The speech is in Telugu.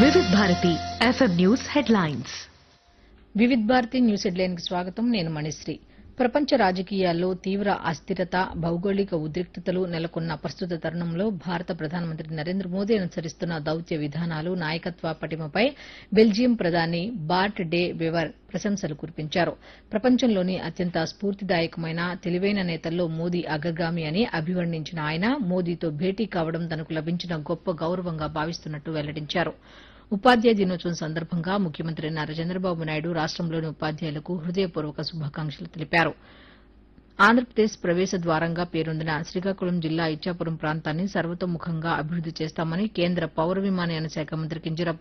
వివిధ Bharati FM news headlines Vividh Bharati news హెడ్లైన్కి స్వాగతం నేను మణిశ్రీ ప్రపంచ రాజకీయాల్లో తీవ్ర అస్థిరత భౌగోళిక ఉద్రిక్తతలు నెలకొన్న ప్రస్తుత తరుణంలో భారత ప్రధానమంత్రి నరేంద్ర మోదీ అనుసరిస్తున్న దౌత్య విధానాలు నాయకత్వ పటిమపై బెల్జియం ప్రధాని బార్ట్ డే వెవర్ ప్రశంసలు కురిపించారు ప్రపంచంలోని అత్యంత స్ఫూర్తిదాయకమైన తెలివైన నేతల్లో మోదీ అగ్రగామి అని అభివర్ణించిన ఆయన మోదీతో భేటీ కావడం తనకు లభించిన గొప్ప గౌరవంగా భావిస్తున్నట్టు వెల్లడించారు ఉపాధ్యాయ దినోత్సవం సందర్భంగా ముఖ్యమంత్రి నారా చంద్రబాబు నాయుడు రాష్టంలోని ఉపాధ్యాయులకు హృదయపూర్వక శుభాకాంక్షలు తెలిపారు ఆంధ్రప్రదేశ్ ప్రవేశ ద్వారంగా పేరొందిన శ్రీకాకుళం జిల్లా ఇచ్చాపురం ప్రాంతాన్ని సర్వతోముఖంగా అభివృద్ది చేస్తామని కేంద్ర పౌర విమానయాన శాఖ మంత్రి కింజరాపు